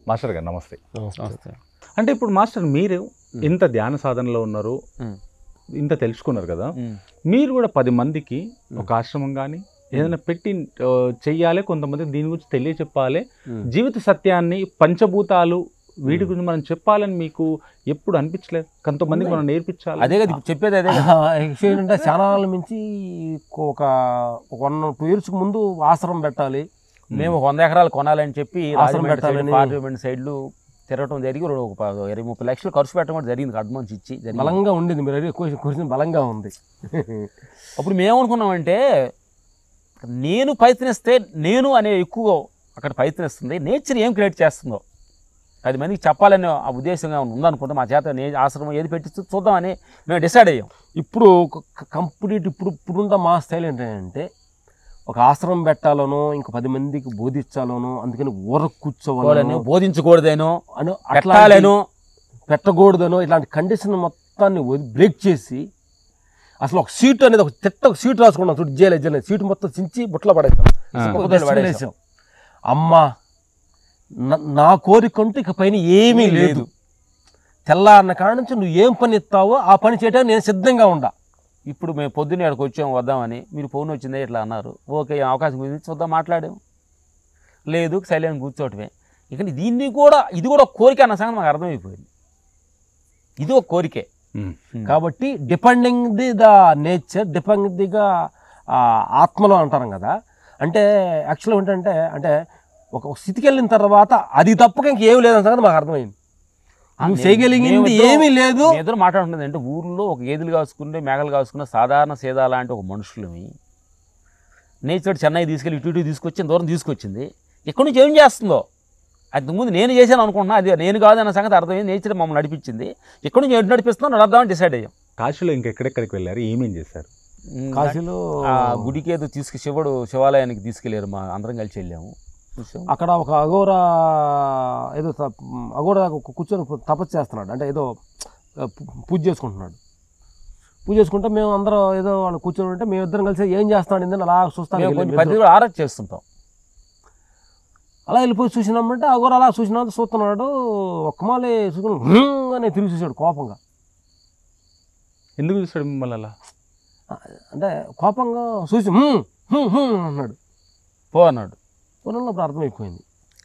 Master గారు నమస్తే నమస్తే అంటే ఇప్పుడు మాస్టర్ మీరు ఇంత ధ్యాన సాధనలో ఉన్నారు మ్మ్. ఇంత తెలుసుకున్నారు కదా మ్మ్. మీరు కూడా పది మందికి ఒక ఆశ్రమం కానీ ఏదైనా పెట్టి ఆ, చెయ్యాలి కొంతమంది దీని గురించి తెలియచెప్పాలి మ్మ్. జీవిత సత్యాన్ని పంచభూతాలు వీటి గురించి మనం చెప్పాలని మీకు ఎప్పుడు అనిపించలేదు కొంతమందికి మనం నేర్పించాలి అదే కదా ఇప్పుడు చెప్పేది అదే కదా యాక్చువల్ ఏంటంటే చాలా నాళ్ళ నుంచి ఒక వన్ టూ ఇయర్స్ ముందు ఆశ్రమం పెట్టాలి మేము వంద ఎకరాలు కొనాలని చెప్పి ఆశ్రమం పెట్టాలని- పార్లమెంట్ సైడ్లు తిరగటం జరిగి రెండు ఒక ప- ఇరవై ముప్పై లక్షలు ఖర్చు పెట్టడం కూడా జరిగింది అడ్వాన్స్ ఇచ్చి జరిగింది. బలంగా ఉండేది మీరు అడిగే క్వశ్చన్ క్వశ్చన్ బలంగా ఉంది అప్పుడు మేమనుకున్నామంటే నేను ప్రయత్నిస్తే నేను అనే ఎక్కువ అక్కడ ప్రయత్నిస్తుంది నేచర్ ఏం క్రియేట్ చేస్తుందో పది మందికి చెప్పాలనే ఆ ఉద్దేశంగా ఉందనుకుంటే మా చేత నే ఆశ్రమం ఏది పెట్టి చూద్దామని మేము డిసైడ్ అయ్యాం ఇప్పుడు కంప్లీట్ ఇప్పుడు ఇప్పుడున్న మా స్టైల్ ఏంటంటే ఒక ఆశ్రమం పెట్టాలనో ఇంకా పది మందికి బోధించాలనో అందుకని ఊర వాళ్ళని కూర్చోవాలను బోధించకూడదేనో అని పెట్టాలేనో పెట్టకూడదనో ఇలాంటి కండిషన్ మొత్తాన్ని బ్రేక్ చేసి అసలు ఒక సీట్ అనేది ఒక తిట్ట ఒక సీట్ రాసుకున్నాం చూడు జైలు జైలు సీట్ మొత్తం చించి బుట్టలో పడేస్తాం ఆ. ఒక బుట్టలో dustbin పడేసాం. వేసాం. అమ్మా నా- నా కోరికంటూ ఇక పైన ఏమీ లేదు తెల్లారిన కాడ నుంచి నువ్వు ఏం పని ఇస్తావో ఆ పని చేయడానికి నేను సిద్ధంగా ఉండా ఇప్పుడు మేము పొద్దున్నే ఇక్కడికి వచ్చాం వద్దామని మీరు ఫోన్ వచ్చిందే ఇట్లా అన్నారు ఓకే అవకాశం గురించి చూద్దాం మాట్లాడాం లేదు సైలెంట్ కూర్చోవటమే ఇక దీన్ని కూడా ఇది కూడా ఒక కోరిక అన్న సంగతి మాకు అర్థమైపోయింది ఇది ఒక కోరికే మ్మ్. కాబట్టి depending the the nature depending దిగా ఆత్మలో అంటారు కదా అంటే యాక్చువల్గా ఏంటంటే అంటే ఒక ఒక స్థితికి వెళ్ళిన తర్వాత అది తప్పక ఇంకేం లేదని సంగతి మాకు అర్థమైంది నువ్వు చేయగలిగింది ఏమీ లేదు ఎదురు మాట్లాడుతుంది అంటే ఊర్లో ఒక గేదెలు కాసుకుంటే మేకలు కాసుకున్న సాధారణ సేదా లాంటి ఒక మనుషులమి నేచర్ చెన్నై తీసుకెళ్ళి ఇటు ఇటు తీసుకొచ్చి దూరం తీసుకొచ్చింది ఎక్కడి నుంచి ఏం చేస్తుందో అది ముందు నేను చేశాను అనుకుంటున్నా అది నేను కాదు అన్న సంగతి అర్థమైంది నేచర్ మమ్మల్ని నడిపించింది ఎక్కడి నుంచి ఎటు నడిపిస్తుందో నడద్దామని డిసైడ్ అయ్యాం కాశీలో ఇంకెక్కడెక్కడికి వెళ్ళారు ఏమేం చేశారు కాశీలో ఆ గుడికి ఏదో తీసుకు శివుడు శివాలయానికి తీసుకెళ్ళారు మా అందరం కలిసి వెళ్ళాము చూసాం అక్కడ ఒక అఘోర ఏదో తప్- అఘోర కు- కూర్చొని తపస్సు చేస్తున్నాడు అంటే ఏదో ఆ, పూ- పూజ చేసుకుంటున్నాడు పూజ చేసుకుంటే మేము అందరం ఏదో వాళ్ళు కూర్చొని ఉంటే మేము ఇద్దరం కలిసి ఏం చేస్తున్నాడు ఏందని అలా చూస్తాను మేము కొంచెం పద్ధతి కూడా ఆరాధన చేస్తుంటాం అలా వెళ్ళిపోయి చూసినామంటే అఘోర అలా చూసినా చూస్తున్నాడు ఒక్కమాలే చూసుకుని "హ్మ్" అని తిరిగి చూసాడు కోపంగా ఎందుకు చూస్తాడు మిమ్మల్ని అలా అంటే కోపంగా చూసి "హ్మ్, హ్మ్, హ్మ్" అన్నాడు పో అన్నాడు ఉన్నప్పుడు అర్థమైపోయింది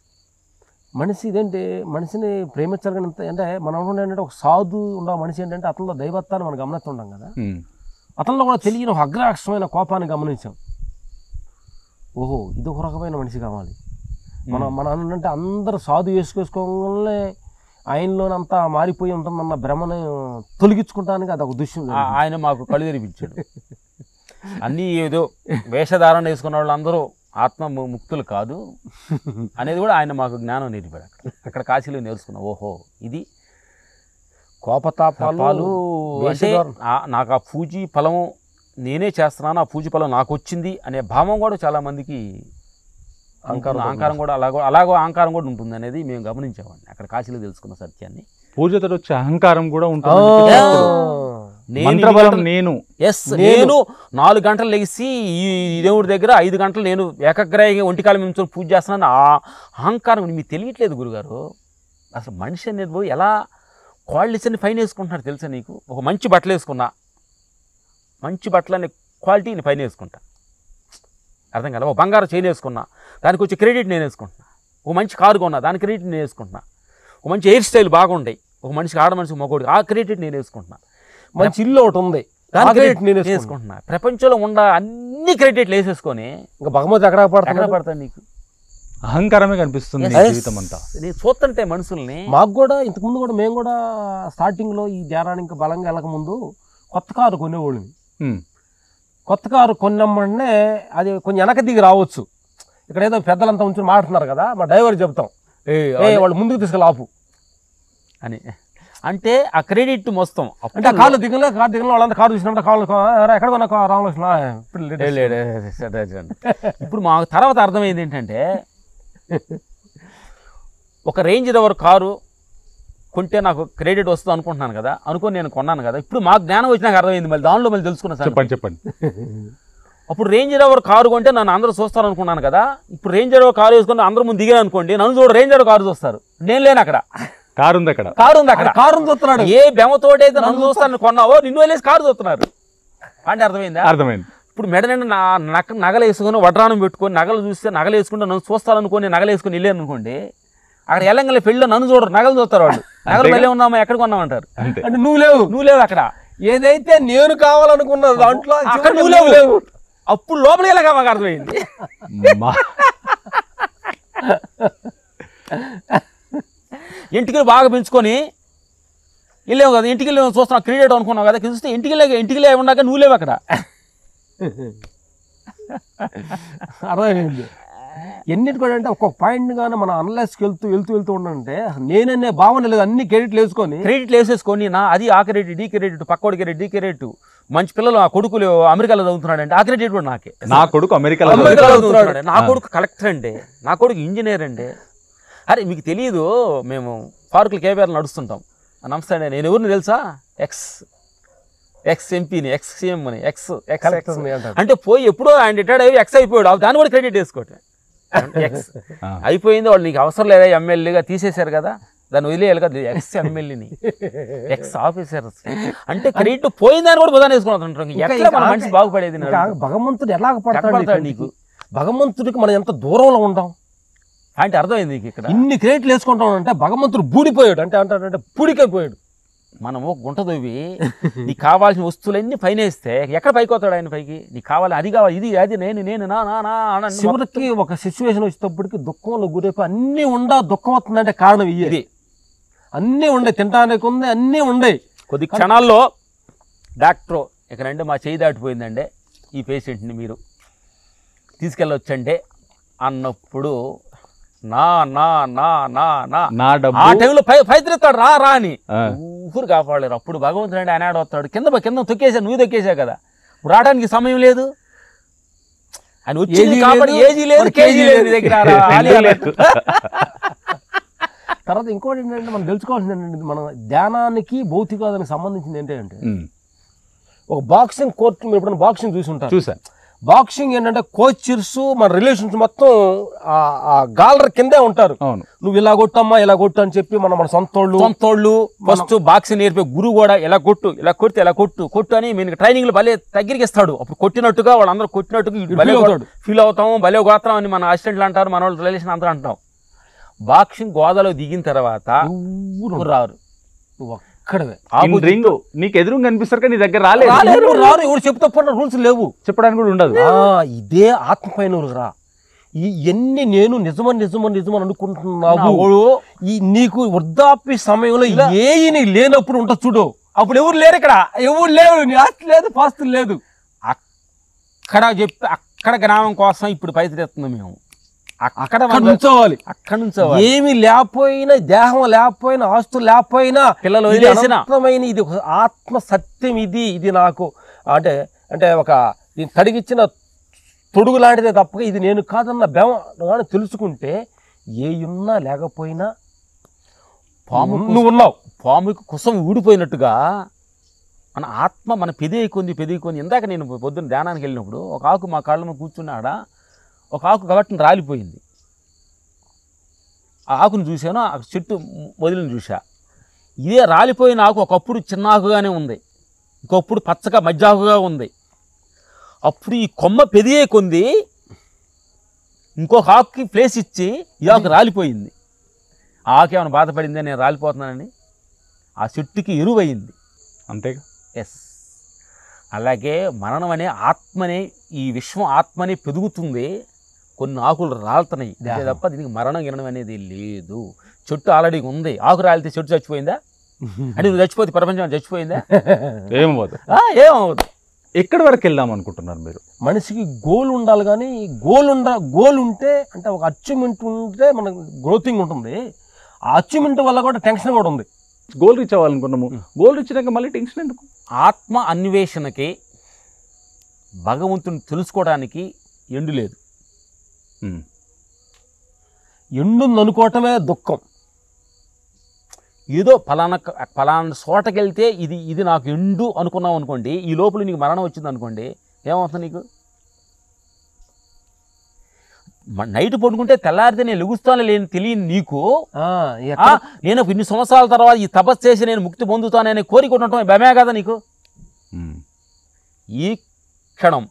మనిషి ఇదేంటి మనిషిని ప్రేమించాలి కానీ ఇంత- అంటే మనం అనుకునే ఏంటంటే ఒక సాధు ఉన్న మనిషి ఏంటంటే అతనిలో దైవత్వాన్ని మనం గమనిస్తుంటాం కదా మ్మ్. అతనిలో కూడా తెలియని ఒక అగ్రాక్షమైన కోపాన్ని గమనించాం ఓహో ఇది ఒక రకమైన మనిషి కావాలి మనం మనం అంటే అందరూ సాధు వేసుకేసుకోగానే ఆయనలోనంతా మారిపోయి ఉంటుందన్న భ్రమను తొలగించుకుంటానికి అది ఒక దుష్యం ఆ- ఆయన మాకు కళ్ళు తెరిపించాడు అన్నీ ఏదో వేషధారణ వేసుకున్న వాళ్ళందరూ ఆత్మ ము- ముక్తులు కాదు అనేది కూడా ఆయన మాకు జ్ఞానం నేర్పాడు అక్కడ అక్కడ కాశీలో నేర్చుకున్నాం ఓహో ఇది కోపతాపాలు పాలు అంటే వేషధారణ. ఆ- నాకు ఆ పూజీ ఫలము నేనే చేస్తున్నాను ఆ పూజీ ఫలం నాకు వచ్చింది అనే భావం కూడా చాలా మందికి అహంకారం అహంకారం కూడా అలాగో అలాగో అహంకారం కూడా ఉంటుంది అనేది మేము గమనించామండి అక్కడ కాశీలో తెలుసుకున్న సత్యాన్ని పూజతో వచ్చే అహంకారం కూడా ఆ, ఉంటుంది నేను మంత్రబలం ఇన్ని నేను ఎస్ నేను నాలుగు గంటలు లెగిసి ఈ ఈ దేవుడి దగ్గర ఐదు గంటలు నేను ఏకగ్రహంగా ఒంటికాలం నుంచి పూజ చేస్తున్నాను ఆ అహంకారం మీకు తెలియట్లేదు గురుగారు అసలు మనిషి అనేది పోయి ఎలా క్వాలిటీస్ అన్ని పైన వేసుకుంటున్నాడు తెలుసా నీకు ఒక మంచి బట్టలు వేసుకున్నా మంచి బట్టలని క్వాలిటీని పైన వేసుకుంటా అర్థం కదా ఒక బంగారు చైన్ వేసుకున్నా దానికి వచ్చే క్రెడిట్ నేను వేసుకుంటున్నా ఒక మంచి కారు కొన్నా దాని క్రెడిట్ నేను వేసుకుంటున్నా ఒక మంచి హెయిర్ స్టైల్ బాగుంటాయి ఒక మనిషికి ఆడ మనిషికి మగోడు ఆ క్రెడిట్ నేను వేసుకుంటున్నా మంచి ఇల్లు ఒకటి ఉంది దాని ఆ క్రెడిట్ credit నేను నేను వేసుకుంటున్నా. వేసుకుంటున్నా ప్రపంచంలో ఉన్న అన్ని క్రెడిట్లు వేసేసుకొని ఇంకా భగవత్ ఎక్కడ ఎక్కడ పడుతున్నాడు పడతాను నీకు అహంకారమే కనిపిస్తుంది Yes. నీ జీవితం అంతా నేను చూస్తుంటే మనుషుల్ని మాకు కూడా ఇంతకుముందు కూడా మేము కూడా స్టార్టింగ్లో ఈ ధ్యానానికి బలంగా వెళ్ళకముందు కొత్త కారు కొనేవాళ్ళని మ్మ్. కొత్త కారు కొన్నమ్మనే అది కొంచెం వెనక దిగి రావచ్చు ఇక్కడ ఏదో పెద్దలంతా ఉంచుని మాట్లాడుతున్నారు కదా మా డ్రైవర్ చెప్తాం ఏ, ఏ వాళ్ళు ముందుకు తీసుకెళ్ళి ఆపు అని అంటే ఆ క్రెడిట్ మొత్తం అంటే ఆ కాళ్ళు దిగలే కారు దిగలే వాళ్ళంతా కారు చూసినప్పుడు కాళ్ళు ఎక్కడ కొన్నా కా- రామలక్ష్మణ ఆ, ఇప్పుడు ఏ, latest. లే, లే, లే, సరే, సరే. ఇప్పుడు మా తర్వాత అర్థమైంది ఏంటంటే ఒక రేంజ్ రోవర్ కారు కొంటే నాకు క్రెడిట్ వస్తుంది అనుకుంటున్నాను కదా అనుకొని నేను కొన్నాను కదా ఇప్పుడు మాకు జ్ఞానం వచ్చి నాకు అర్థమైంది మళ్ళీ దానిలో మళ్ళీ తెలుసుకున్నా సార్ చెప్పండి చెప్పండి అప్పుడు రేంజ్ రోవర్ కారు కొంటే నన్ను అందరూ చూస్తారు అనుకున్నాను కదా ఇప్పుడు రేంజ్ రోవర్ కారు వేసుకొని అందరూ ముందు దిగాను అనుకోండి నన్ను చూడ రేంజ్ రోవర్ కారు చూస్తారు నేను లేను అక్కడ కారు ఉంది అక్కడ కారు ఉంది అక్కడ కారు చూస్తున్నాడు ఏ బెమతోటైతే నన్ను చూస్తాను కొన్నావో నిన్ను వెళ్ళేసి కారు చూస్తున్నారు అంటే అర్థమైందా అర్థమైంది ఇప్పుడు మెడ నిండా నా నక్క నగలు వేసుకొని వడ్రానం పెట్టుకొని నగలు చూస్తే నగలు వేసుకుంటే నన్ను చూస్తారనుకొని నగలు వేసుకొని వెళ్ళాను అనుకోండి అక్కడ ఎల్లంగల పెళ్ళిలో నన్ను చూడరు నగలు చూస్తారు వాళ్ళు నగలు అంతేగా? వెళ్ళే ఉన్నామా ఎక్కడ కొన్నామంటారు అంతే అంటే నువ్వు లేవు నువ్వు లేవు అక్కడ ఏదైతే నేను కావాలనుకున్న దాంట్లో అక్కడ చివరికి నువ్వు లేవు అప్పుడు లోపలికి వెళ్ళగా మాకు అర్థమైంది మా- ఇంటికి బాగా పెంచుకొని వెళ్ళావు కదా ఇంటికి వెళ్ళి చూస్తున్నావు క్రికెట్ అనుకున్నావు కదా చూస్తే ఇంటికి వెళ్ళాక ఇంటికి వెళ్ళే ఉన్నాక నువ్వు లేవు అక్కడ అర్థమైంది ఎన్నిటి కూడా అంటే ఒక్కొక్క పాయింట్ గానే మన అనలైజ్కి వెళ్తూ వెళ్తూ వెళ్తూ ఉండంటే నేననే భావన లేదు అన్ని క్రెడిట్లు వేసుకొని క్రెడిట్లు వేసేసుకొని నా అది ఆ క్రెడిట్ డీ క్రెడిట్ పక్కోడి క్రెడిట్ డీ క్రెడిట్ మంచి పిల్లలు ఆ కొడుకులు అమెరికాలో చదువుతున్నాడు అంటే ఆ క్రెడిట్ కూడా నాకే నా కొడుకు అమెరికాలో అమెరికాలో చదువుతాడు. అమెరికాలో చదువుతున్నాడు నా ఆ. కొడుకు కలెక్టర్ అండి నా కొడుకు ఇంజనీర్ అండి అరే మీకు తెలియదు మేము పార్కులు కేబీఆర్ నడుస్తుంటాం నమస్తే అండి నేను ఎవరిని తెలుసా ఎక్స్ ఎక్స్ ఎంపీని ఎక్స్ సీఎం అని ఎక్స్ ఎక్స్ కలెక్టర్ ఎక్స్ ఉంది అంటాడు. అంటే పోయి ఎప్పుడో ఆయన రిటైర్డ్ అయ్యి ఎక్స్ అయిపోయాడు దాన్ని కూడా క్రెడిట్ వేసుకోవటం ఎక్స్ ఆ. అయిపోయింది వాళ్ళు నీకు అవసరం లేదా ఎమ్మెల్యేగా తీసేశారు కదా దాన్ని వదిలేయాలి కదా ఎక్స్ ఎమ్మెల్యేని ఎక్స్ ఆఫీసర్ అంటే క్రెడిట్ పోయిందని కూడా బుధాన్ని వేసుకున్నాం ఇంకా- ఎట్లా మన ఇంకా మనిషి బాగుపడేది నేను ఇంకా అడుగుతున్నా. భగవంతుడు ఎలాగ పడతాడు పడతాడు నీకు నీకు? భగవంతుడికి మనం ఎంత దూరంలో ఉంటాం అంటే అర్థమైంది నీకు ఇక్కడ ఇన్ని క్రెడిట్లు వేసుకుంటాం అంటే భగవంతుడు బూడిపోయాడు అంటే అంటాడంటే పూడికైపోయాడు మనము గుంట దొవ్వి నీకు కావాల్సిన వస్తువులన్నీ పైన వేస్తే ఎక్కడ పైకి వస్తాడు ఆయన పైకి నీకు కావాలి అది కావాలి ఇది అది నేను నేను నా నా నా అని మొత్తం చివరికి ఒక సిచ్యువేషన్ వచ్చేటప్పటికి దుఃఖంలో గురైపోయి అన్ని ఉండా దుఃఖం వస్తుందంటే కారణం ఇయ్యే ఇది అన్నీ ఉండే తినడానికి ఉంది అన్నీ ఉండే కొద్ది క్షణాల్లో డాక్టర్ ఇక్కడ అంటే మా చేయి దాటిపోయిందండి ఈ పేషెంట్ని మీరు తీసుకెళ్ళొచ్చండి అన్నప్పుడు నా నా నా నా నా నా ఆ డబ్బు టైంలో పై పైతిరిస్తాడు రా రా అని ఆ. ఊరు కాపాడలేరు అప్పుడు భగవంతుడు అంటే ఆయన ఆడవస్తాడు కింద పో- కింద తొక్కేసా నువ్వు తొక్కేసావు కదా ఇప్పుడు రావడానికి సమయం లేదు ఆయన వచ్చి ఏజీ కాపాడు లేదు, ఏజీ లేదు మనకి కేజీ ఏజీ లేదు లేదు. నీ దగ్గర రా, ఆలియా లేదు. తర్వాత ఇంకోటి ఏంటంటే మనం తెలుసుకోవాల్సింది ఏంటంటే మన ధ్యానానికి భౌతికవాదానికి సంబంధించింది ఏంటంటే ఉమ్. ఒక బాక్సింగ్ కోర్టు మీరు ఎప్పుడైనా బాక్సింగ్ చూసి ఉంటారు చూసా బాక్సింగ్ ఏంటంటే కోచర్స్ మన రిలేషన్స్ మొత్తం ఆ- ఆ గాలర్ కిందే ఉంటారు అవును నువ్వు ఇలా కొట్టమ్మా ఇలా కొట్టు అని చెప్పి మన మన సొంత వాళ్ళు సొంతోళ్ళు ఫస్ట్ బాక్సింగ్ నేర్పే గురువు కూడా ఇలా కొట్టు ఇలా కొడితే ఇలా కొట్టు కొట్టు అని మీకు ట్రైనింగ్ భలే దగ్గరికి ఇస్తాడు అప్పుడు కొట్టినట్టుగా వాళ్ళందరూ కొట్టినట్టుగా వీడు భలే feel అవుతాడు. ఫీల్ అవుతాం భలే గోత్రం అని మన అసిస్టెంట్లు అంటారు మన వాళ్ళు రిలేషన్ అంతా అంటాం బాక్సింగ్ గోదాలో దిగిన తర్వాత ఎవరు ఎవరు రారు నువ్వు ఒక్కడవే ఇన్ రింగ్ నీకు ఎదురు కనిపిస్తారు కానీ నీ దగ్గర రాలేదు రాలేరు రారు ఎవరు చెప్తే రూల్స్ లేవు చెప్పడానికి కూడా ఉండదు ఆ, ఇదే ఆత్మపైన రా ఈ ఎన్ని నేను నిజమని నిజమని నిజమని అనుకుంటున్నావు వాడు ఈ నీకు వృద్ధాప్య సమయంలో ఏయి నీకు లేనప్పుడు ఉంటుంది చూడు అప్పుడు ఎవరు లేరు ఇక్కడ ఎవరు లేవు నీ ఆస్తి లేదు పాస్తులు లేదు అక్కడ చెప్పి అక్కడ గ్రామం కోసం ఇప్పుడు పైసలు తెస్తున్నాం మేము అక్కడ అక్కడ వాళ్ళు- నుంచోవాలి అక్కడ నుంచి అవ్వాలి. ఏమి లేకపోయినా దేహం లేకపోయినా ఆస్తులు లేకపోయినా పిల్లలు ఇది వదిలేసిన అనంతమైన ఇది ఒక ఆత్మ సత్యం ఇది ఇది నాకు అంటే అంటే ఒక ఇది తడిగిచ్చిన తొడుగు లాంటిదే తప్ప ఇది నేను కాదన్న బెమ అని తెలుసుకుంటే ఏ ఉన్నా లేకపోయినా పాము నువ్వు ఉన్నావు పాముకి కుసం ఊడిపోయినట్టుగా మన ఆత్మ మన పెదే కొంది పెదే కొంది ఇందాక నేను పొద్దున్న ధ్యానానికి వెళ్ళినప్పుడు ఒక ఆకు మా కాళ్ళ మీద కూర్చున్నాడ ఒక ఆకు కాబట్టి రాలిపోయింది ఆ ఆకును చూశాను ఆ చెట్టు వదిలిని చూసా ఇదే రాలిపోయిన ఆకు ఒకప్పుడు చిన్న ఆకుగానే ఉంది ఇంకొప్పుడు పచ్చగా మధ్య ఆకుగా ఉంది అప్పుడు ఈ కొమ్మ పెదిగే కొంది ఇంకొక ఆకుకి ప్లేస్ ఇచ్చి ఈ ఆకు రాలిపోయింది ఆ ఆకు ఏమైనా బాధపడిందే నేను రాలిపోతున్నానని ఆ చెట్టుకి ఎరువయింది అంతేగా ఎస్ అలాగే మరణం అనే ఆత్మనే ఈ విశ్వం ఆత్మనే పెరుగుతుంది కొన్ని ఆకులు రాలుతున్నాయి అంతే దేహం. తప్ప దీనికి మరణం గిరణం అనేది లేదు చెట్టు ఆల్రెడీ ఉంది ఆకు రాలితే చెట్టు చచ్చిపోయిందా అంటే నువ్వు చచ్చిపోతే ప్రపంచం చచ్చిపోయిందా ఏమవ్వదు ఆ, ఏమవుదు ఎక్కడి వరకు వెళ్దాం అనుకుంటున్నారు మీరు మనిషికి గోల్ ఉండాలి కానీ గోల్ ఉండ గోల్ ఉంటే అంటే ఒక అచీవ్మెంట్ ఉంటే మనకు గ్రోతింగ్ ఉంటుంది ఆ అచీవ్మెంట్ వల్ల కూడా టెన్షన్ కూడా ఉంది గోల్ రీచ్ అవ్వాలనుకున్నాము గోల్ రీచ్ అయ్యాక మళ్ళీ టెన్షన్ ఎందుకు ఆత్మ అన్వేషణకి భగవంతుని తెలుసుకోవడానికి ఎండు లేదు ఉమ్. ఎండుంది అనుకోవటమే దుఃఖం ఏదో ఫలానా క- ఫలానా చోటకి వెళ్తే ఇది ఇది నాకు ఎండు అనుకున్నావు అనుకోండి ఈ లోపల నీకు మరణం వచ్చింది అనుకోండి ఏమవుతుంది నీకు మ- నైట్ పడుకుంటే తెల్లారితే నేను లెగుస్తాను లేని తెలియని నీకు ఆ, ఆ, ఎక్కడ నేను ఇన్ని సంవత్సరాల తర్వాత ఈ తపస్సు చేసి నేను ముక్తి పొందుతాననే కోరిక ఉండటం భయమే కదా నీకు ఉమ్. ఈ క్షణం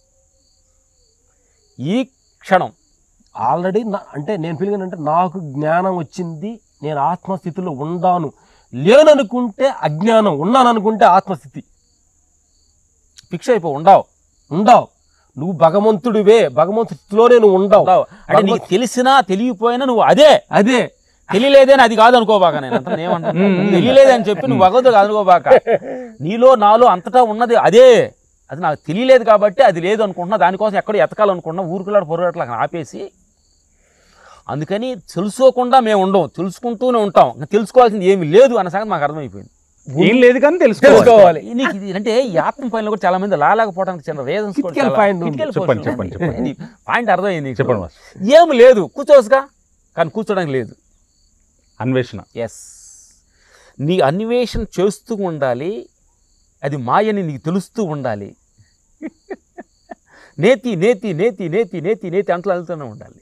ఈ క్షణం ఆల్రెడీ నా- అంటే నేను ఫీలింగ్ అంటే నాకు జ్ఞానం వచ్చింది నేను ఆత్మస్థితిలో ఉండాను లేననుకుంటే అజ్ఞానం ఉన్నాను అనుకుంటే ఆత్మస్థితి ఫిక్స్ అయిపో ఉండవు ఉండవు నువ్వు భగవంతుడివే భగవంతుడి స్థితిలోనే నువ్వు ఉండవు ఉండవు అంటే నీకు తెలిసినా తెలియపోయినా నువ్వు అదే అదే తెలియలేదని అది కాదు అనుకోబాక నేను అంత ఏమంటాను మ్మ్, మ్మ్. తెలియలేదని చెప్పి నువ్వు భగవద్దు కాదు అనుకోబాక నీలో నాలో అంతటా ఉన్నది అదే అది నాకు తెలియలేదు కాబట్టి అది లేదు అనుకుంటున్నా దానికోసం ఎక్కడ ఎతకాలనుకుంటున్నా ఊరుకులాడు పొరగట్లా ఆపేసి అందుకని తెలుసుకోకుండా మేము ఉండం తెలుసుకుంటూనే ఉంటాం ఇంకా తెలుసుకోవాల్సింది ఏమీ లేదు అన్న సంగతి మాకు అర్థమైపోయింది ఏం లేదు కానీ తెలుసుకోవాలి తెలుసుకోవాలి నీకు ఇది అంటే ఈ ఆత్మ పైన కూడా చాలా మంది లాలేకపోవడానికి చిన్న రీజన్స్ Critical point ఉంది. చెప్పండి, చెప్పండి, చెప్పండి. పాయింట్ అర్థమైంది నీకు. చెప్పండి మాస్టర్. ఏం లేదు కూర్చోవచ్చుగా కానీ కూర్చోడానికి లేదు అన్వేషణ ఎస్ నీ అన్వేషణ చేస్తూ ఉండాలి అది మాయని నీకు తెలుస్తూ ఉండాలి నేతి నేతి నేతి నేతి నేతి నేతి అంటూ వెళ్తూనే ఉండాలి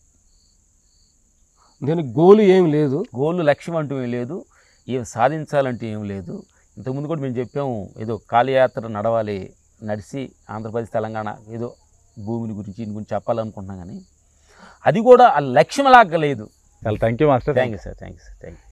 దీనికి గోలు ఏం లేదు గోళ్ళు లక్ష్యం అంటూ ఏం లేదు ఏం సాధించాలంటూ ఏం లేదు ఇంతకుముందు కూడా మేము చెప్పాము ఏదో కాళయాత్ర నడవాలి నడిచి ఆంధ్రప్రదేశ్ తెలంగాణ ఏదో భూమిని గురించి దీని గురించి చెప్పాలనుకుంటున్నాం కానీ అది కూడా ఆ లక్ష్యం లాగా లేదు చాలా thank you master thank you sir thank you sir thank you